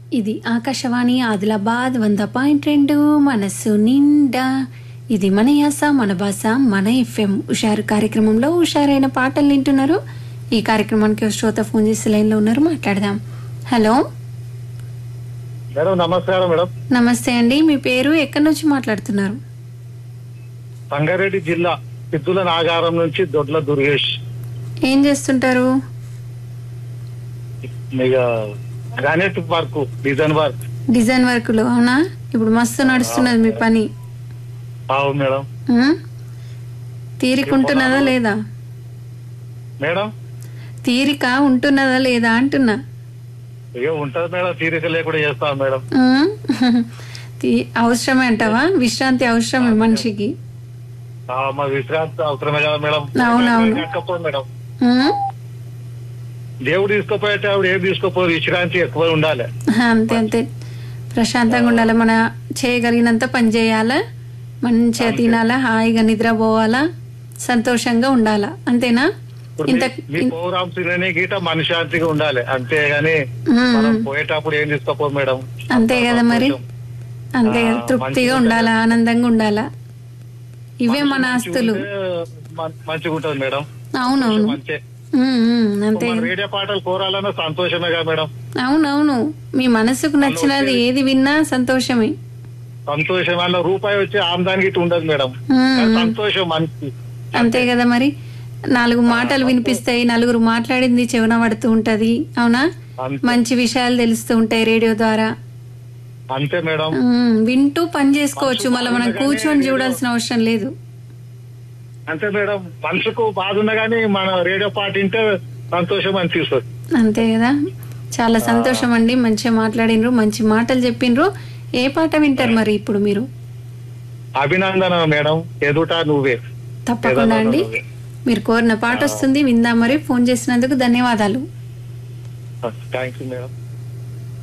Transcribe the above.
ఇది ఆకాశవాణి ఆదిలాబాద్ వంద పాయింట్ రెండు మనస్సు నిండా ఇది మన యాస మన భాష మన ఎఫ్ఎం హుషారు కార్యక్రమంలో హుషారైన పాటలు వింటున్నారు ఈ కార్యక్రమానికి ఒక శ్రోత ఫోన్ చేసి లైన్లో ఉన్నారు మాట్లాడదాం హలో మేడం నమస్కారం మేడం నమస్తే అండి మీ పేరు ఎక్కడి నుంచి మాట్లాడుతున్నారు సంగారెడ్డి జిల్లా సిద్ధుల నాగారం నుంచి దొడ్ల దుర్గేష్ ఏం చేస్తుంటారు ఇక granite work design work design వర్క్లో అవునా ఇప్పుడు మస్తు నడుస్తున్నది మీ పని అవును మేడం ఉమ్? తీరికుంటున్నదా లేదా మేడం తీరిక ఉంటున్నదా లేదా అంటున్నా ఇక ఉంటది మేడం తీరిక లేకుండా చేస్తాం మేడం ఉమ్. తీ- అవసరమే అంటావా విశ్రాంతి అవసరమే మనిషికి ఆ, మా విశ్రాంతి అవసరమే కదా మేడం అవునవును. కాకపోతే మేడం ఉమ్. దేవుడు తీసుకుపోయేట ఆవిడ ఏం తీసుకోపోరు విశ్రాంతి ఎక్కువ ఉండాలి అంతే అంతే ప్రశాంతంగా ఉండాలి మన చేయగలిగినంత పని చేయాలా మంచిగా తినాలా హాయిగా నిద్రపోవాలా సంతోషంగా ఉండాలా అంతేనా ఇప్పుడు ఇంత మీ- మీ ప్రోగ్రామ్ తినని గీట మనశాంతిగా ఉండాలి అంతేగాని ఉమ్. మనం పోయేటప్పుడు ఏం తీసుకోపోరు మేడం అంతే కదా మరి అంతే కదా ఆ, తృప్తిగా మంచిగా ఉండాలా ఆనందంగా ఉండాలా ఇవే మన ఆస్తులు మంచిగా ఉంటది మేడం అవునవును మంచి ఉమ్, ఉమ్, అంతే మన రేడియో పాటలు కోరాలన్నా సంతోషమేగా మేడం అవునవును మీ మనసుకు నచ్చినది ఏది విన్నా సంతోషమే సంతోషం వల్ల రూపాయి వచ్చి ఆమ్దానికి ఇటు ఉండదు మేడం ఉమ్, కానీ సంతోషం మంచి అంతే కదా మరి నాలుగు మాటలు వినిపిస్తాయి నలుగురు మాట్లాడింది చెవున పడుతూ ఉంటది అవునా అంతే మంచి విషయాలు తెలుస్తూ ఉంటాయి రేడియో ద్వారా అంతే మేడం ఉమ్, వింటూ పని చేసుకోవచ్చు మళ్ళీ మనం కూర్చొని చూడాల్సిన అవసరం లేదు అంతే మేడం మనసుకు బాధ ఉన్నా గానీ మన రేడియో పాట వింటే సంతోషం అనిపిస్తుంది అంతే కదా చాలా సంతోషం అండి మంచిగా మాట్లాడినరు మంచి మాటలు చెప్పిండ్రు ఏ పాట వింటారు మరి ఇప్పుడు మీరు అభినందన మేడం ఎదుట నువ్వే తప్పకుండా అండి మీరు కోరిన పాట వస్తుంది విందాం మరి ఫోన్ చేసినందుకు ధన్యవాదాలు థ్యాంక్ యూ మేడం